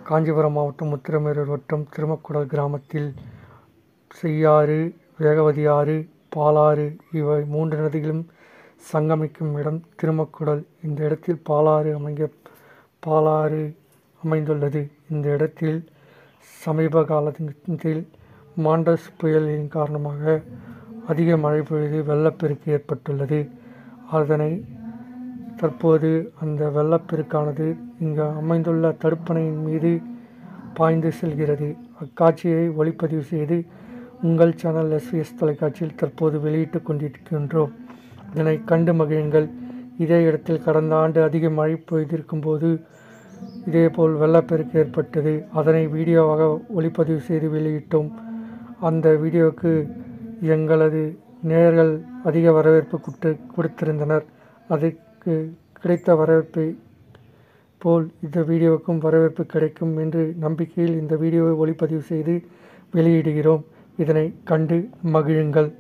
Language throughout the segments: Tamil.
காஞ்சிபுரம் மாவட்டம் உத்திரமேரூர் வட்டம் திருமக்குடல் கிராமத்தில் செய்யாறு வேகவதி ஆறு பாலாறு இவை மூன்று நதிகளும் சங்கமிக்கும் இடம் திருமக்குடல் இந்த இடத்தில் பாலாறு அமைய பாலாறு அமைந்துள்ளது இந்த இடத்தில் சமீப காலத்தில் மாண்டஸ் புயலின் காரணமாக அதிக மழை பொழுது வெள்ளப்பெருக்கு ஏற்பட்டுள்ளது அதனை தற்போது அந்த வெள்ளப்பெருக்கானது இங்கு அமைந்துள்ள தடுப்பணையின் மீது பாய்ந்து செல்கிறது அக்காட்சியை ஒளிப்பதிவு செய்து உங்கள் சேனல் எஸ்விஎஸ் தொலைக்காட்சியில் தற்போது வெளியிட்டு கொண்டிருக்கின்றோம் இதனை கண்டு மகிழுங்கள் இதே இடத்தில் கடந்த ஆண்டு அதிக மழை பெய்திருக்கும் போது இதேபோல் வெள்ளப்பெருக்கு ஏற்பட்டது அதனை வீடியோவாக ஒளிப்பதிவு செய்து வெளியிட்டோம் அந்த வீடியோவுக்கு எங்களது நேயர்கள் அதிக வரவேற்பு குட்டு கொடுத்திருந்தனர் அதுக்கு கிடைத்த வரவேற்பை போல் இந்த வீடியோவுக்கும் வரவேற்பு கிடைக்கும் என்று நம்பிக்கையில் இந்த வீடியோவை ஒளிப்பதிவு செய்து வெளியிடுகிறோம் இதனை கண்டு மகிழுங்கள்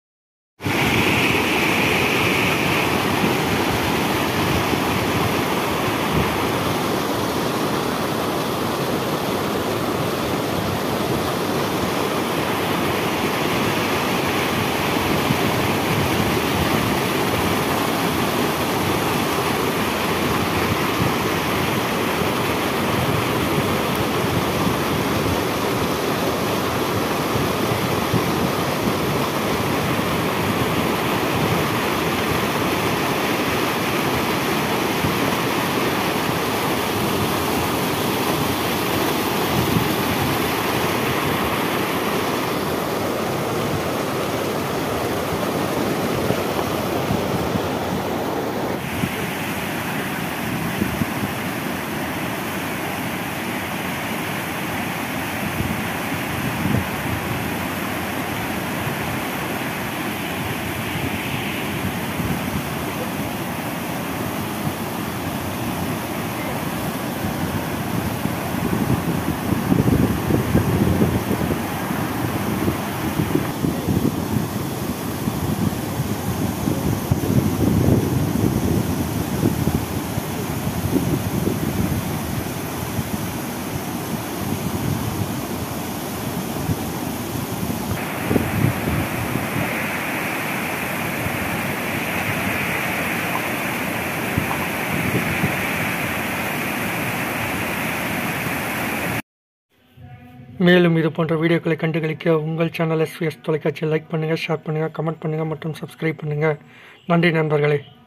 மேலும் இது போன்ற வீடியோக்களை கண்டுகளிக்க உங்கள் சேனல் எஸ்விஎஸ் தொலைக்காட்சியை லைக் பண்ணுங்கள் ஷேர் பண்ணுங்கள் கமெண்ட் பண்ணுங்கள் மற்றும் சப்ஸ்கிரைப் பண்ணுங்கள் நன்றி நண்பர்களே